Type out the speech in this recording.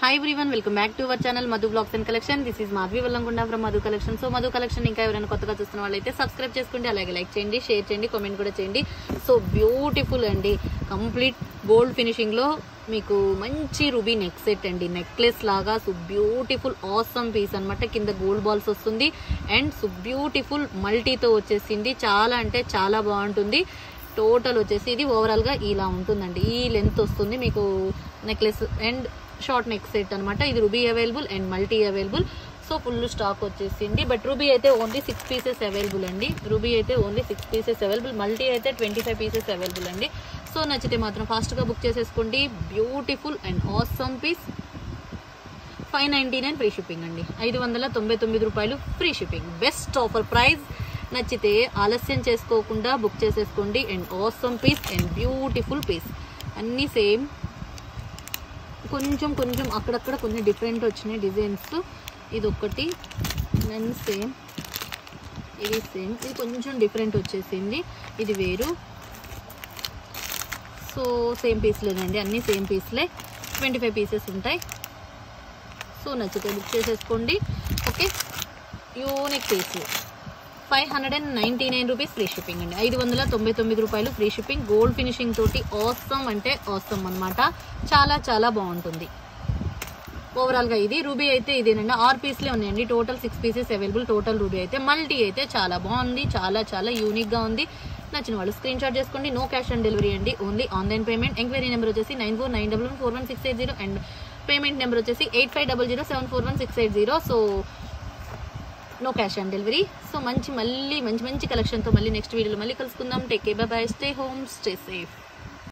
hi everyone welcome back to our channel Madhu blogs and collection this is Madhavi Vallangunda from Madhu collection so Madhu collection ఇంకా ఎవరైనా కొత్తగా చూస్తున్న వాళ్ళైతే subscribe చేసుకోండి అలాగే లైక్ చేయండి షేర్ చేయండి కామెంట్ కూడా చేయండి సో బ్యూటిఫుల్ అండి కంప్లీట్ గోల్డ్ ఫినిషింగ్ లో మీకు మంచి రూబీ నెక్ సెట్ అండి నెక్లెస్ లాగా సో బ్యూటిఫుల్ ఆసమ్ పీస్ అన్నమాట కింద గోల్డ్ బాల్స్ వస్తుంది అండ్ సో బ్యూటిఫుల్ మల్టీతో వచ్చేసింది చాలా అంటే చాలా బాగుంటుంది టోటల్ వచ్చేసి ఇది ఓవరాల్ గా ఇలా ఉంటుందండి ఈ లెంత్ వస్తుంది మీకు necklace and short neck set అన్నమాట ఇది ruby available and multi available so full stock వచ్చేసింది బట్ రూబీ అయితే ఓన్లీ సిక్స్ పీసెస్ అవైలబుల్ అండి రూబీ అయితే only six pieces available multi అయితే ట్వంటీ ఫైవ్ పీసెస్ అవైలబుల్ అండి సో నచ్చితే మాత్రం ఫాస్ట్గా బుక్ చేసేసుకోండి beautiful and awesome piece five ninety nine free shipping అండి ఐదు వందల తొంభై తొమ్మిది రూపాయలు free shipping best offer price నచ్చితే ఆలస్యం చేసుకోకుండా బుక్ చేసేసుకోండి and awesome piece and beautiful piece అన్నీ సేమ్ కొంచెం కొంచెం అక్కడక్కడ కొంచెం డిఫరెంట్ వచ్చినాయి డిజైన్స్ ఇది ఒకటి దెన్ సేమ్ ఇది సేమ్ ఇది కొంచెం డిఫరెంట్ వచ్చేసింది ఇది వేరు సో సేమ్ పీస్లేనండి అన్నీ సేమ్ పీస్లే ట్వంటీ ఫైవ్ పీసెస్ ఉంటాయి సో నచ్చితే బుక్ చేసేసుకోండి okay unique piece five hundred and ninety nine rupees free shipping అండి ఐదు వందల తొంభై తొమ్మిది రూపాయలు ఫ్రీ షిప్పింగ్ గోల్డ్ ఫినిషింగ్ తోటి ఆసమ్ అంటే ఆసమ్ అన్నమాట చాలా చాలా బాగుంటుంది ఓవరాల్గా ఇది రూబీ అయితే ఇదేనండి ఆరు పీస్లే ఉన్నాయండి total six pieces available total ruby అయితే మల్టీ అయితే చాలా బాగుంది చాలా చాలా యూనిక్గా ఉంది నచ్చిన వాళ్ళు స్క్రీన్ షాట్ చేసుకోండి నో క్యాష్ ఆన్ డెలివరీ అండి only online payment enquiry number వచ్చేసి nine four nine double one four one six eight zero and payment number వచ్చేసి eight five double zero seven four one six eight zero so no cash on delivery so మంచి మళ్ళీ మంచి మంచి కలెక్షన్తో మళ్ళీ next వీడియోలో మళ్ళీ కలుసుకుందాం take care bye stay home stay safe